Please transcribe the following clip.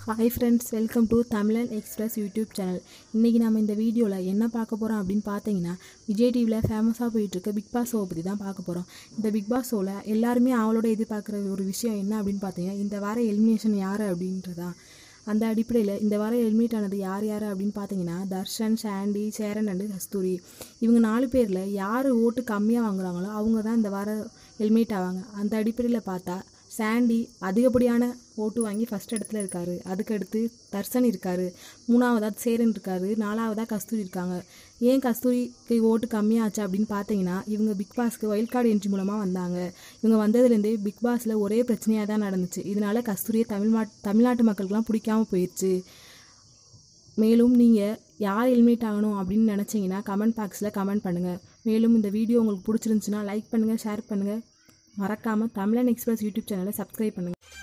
hi friends welcome to Tamizhan Express YouTube channel இன்றைக்கி நம்ம இந்த வீடியோவில் என்ன பார்க்க போகிறோம் அப்படின்னு பார்த்தீங்கன்னா விஜய் டிவியில் ஃபேமஸாக போயிட்டுருக்க பிக் பாஸ் ஷோவை பற்றி தான் பார்க்க போகிறோம் இந்த பிக் பாஸ் ஷோவில் எல்லாருமே அவளோட எதிர்பார்க்குற ஒரு விஷயம் என்ன அப்படின்னு பார்த்தீங்கன்னா இந்த வார எலிமினேஷன் யார் அப்படின்றதான் அந்த அடிப்படையில் இந்த வாரம் எலிமினேட் ஆனது யார் யார் அப்படின்னு பார்த்தீங்கன்னா தர்ஷன் சாண்டி சேரன் அண்டு கஸ்தூரி இவங்க நாலு பேரில் யார் ஓட்டு கம்மியாக வாங்குறாங்களோ அவங்க தான் இந்த வாரம் எலிமினேட் ஆவாங்க அந்த அடிப்படையில் பார்த்தா சாண்டி அதிகப்படியான ஓட்டு வாங்கி ஃபஸ்ட் இடத்துல இருக்கார் அதுக்கடுத்து தர்சன் இருக்கார் மூணாவதாக சேரன் இருக்கார் நாலாவதாக கஸ்தூரி இருக்காங்க ஏன் கஸ்தூரிக்கு ஓட்டு கம்மியாச்சு அப்படின்னு பார்த்தீங்கன்னா இவங்க பிக் பாஸ்க்கு வைல்ட் கார்டு என்ட்ரி மூலமாக வந்தாங்க இவங்க வந்ததுலேருந்தே பிக் பாஸில் ஒரே பிரச்சனையாக தான் நடந்துச்சு இதனால கஸ்தூரியை தமிழ் மா தமிழ்நாட்டு மக்களுக்கெல்லாம் பிடிக்காம போயிடுச்சு மேலும் நீங்கள் யார் எலிமினேட் ஆகணும் அப்படின்னு நினச்சிங்கன்னா கமெண்ட் பாக்ஸில் கமெண்ட் பண்ணுங்கள் மேலும் இந்த வீடியோ உங்களுக்கு பிடிச்சிருந்துச்சுன்னா லைக் பண்ணுங்கள் ஷேர் பண்ணுங்கள் மறக்காமல் தமிழன் எக்ஸ்பிரஸ் யூடியூப் சேனலை சப்ஸ்கிரைப் பண்ணுங்கள்